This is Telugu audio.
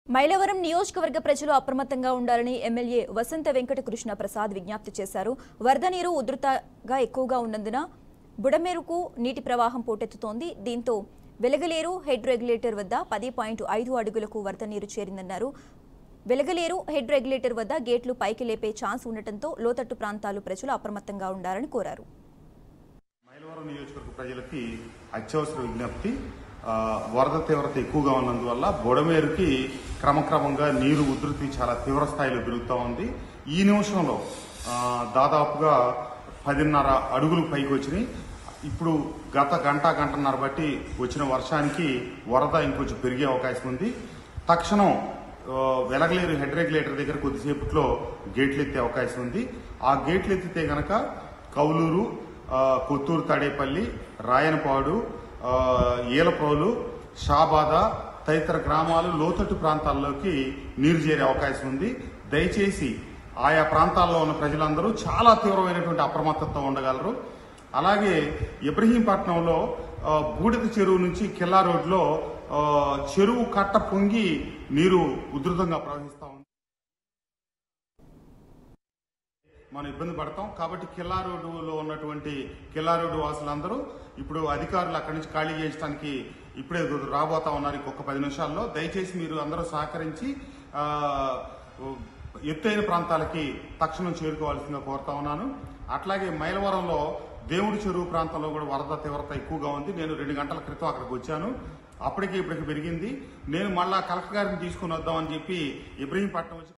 మైలవరం నియోజకవర్గ ప్రజలు అప్రమత్తంగా ఉండాలని ఎమ్మెల్యే వసంత వెంకట కృష్ణ ప్రసాద్ విజ్ఞప్తి చేశారు వరద నీరు ఉధృతగా ఎక్కువగా ఉన్నందున బుడమేరుకు నీటి ప్రవాహం పోటెత్తుతోంది దీంతో వెలగలేరు హెడ్ రెగ్యులేటర్ వద్ద పది పాయింట్ ఐదు అడుగులకు వరద నీరు చేరిందన్నారు వెలగలేరు హెడ్ రెగ్యులేటర్ వద్ద గేట్లు పైకి లేపే ఛాన్స్ ఉండటంతో లోతట్టు ప్రాంతాలు ప్రజలు అప్రమత్తంగా ఉండాలని కోరారు మైలవరం నియోజకవర్గ ప్రజలకి అత్యవసర విజ్ఞప్తి ఆ, వరద తీవ్రత ఎక్కువగా ఉన్నందువల్ల బొడమేరుకి క్రమక్రమంగా నీరు ఉధృతి చాలా తీవ్ర స్థాయిలో పెరుగుతూ ఉంది ఈ నిమిషంలో ఆ, దాదాపుగా పదిన్నర అడుగులు పైకి వచ్చినాయి ఇప్పుడు గత గంట గంటన్నర బట్టి వచ్చిన వర్షానికి వరద ఇంకొంచెం పెరిగే అవకాశం ఉంది తక్షణం ఆ, వెలగలేరు హెడ్ రెగ్యులేటర్ దగ్గర కొద్దిసేపట్లో గేట్లు ఎత్తే అవకాశం ఉంది ఆ గేట్లు ఎత్తితే గనక కౌలూరు ఆ, కొత్తూరు తాడేపల్లి రాయనపాడు ఆ, ఈలప్రోలు షాబాద తదితర గ్రామాలు లోతట్టు ప్రాంతాల్లోకి నీరు చేరే అవకాశం ఉంది దయచేసి ఆయా ప్రాంతాల్లో ఉన్న ప్రజలందరూ చాలా తీవ్రమైనటువంటి అప్రమత్తతో ఉండగలరు అలాగే ఇబ్రహీంపట్నంలో ఆ, బూడిద చెరువు నుంచి కిల్లా రోడ్లో ఆ, చెరువు కట్ట పొంగి నీరు ఉధృతంగా ప్రవహిస్తా ఉంది మనం ఇబ్బంది పడతాం కాబట్టి కిల్లా రోడ్డులో ఉన్నటువంటి కిల్లా రోడ్డు వాసులందరూ ఇప్పుడు అధికారులు అక్కడి నుంచి ఖాళీ చేయడానికి ఇప్పుడే రాబోతా ఉన్నారు ఇంకొక పది నిమిషాల్లో దయచేసి మీరు అందరూ సహకరించి ఆ, ఎత్తైన ప్రాంతాలకి తక్షణం చేరుకోవాల్సిందిగా కోరుతా ఉన్నాను అట్లాగే మైలవరంలో దేవుడి చెరువు ప్రాంతంలో కూడా వరద తీవ్రత ఎక్కువగా ఉంది నేను రెండు గంటల క్రితం అక్కడికి వచ్చాను అప్పటికి ఇప్పటికి పెరిగింది నేను మళ్ళా కలెక్టర్ గారిని తీసుకుని వద్దామని చెప్పి ఇబ్రహీంపట్నం వచ్చి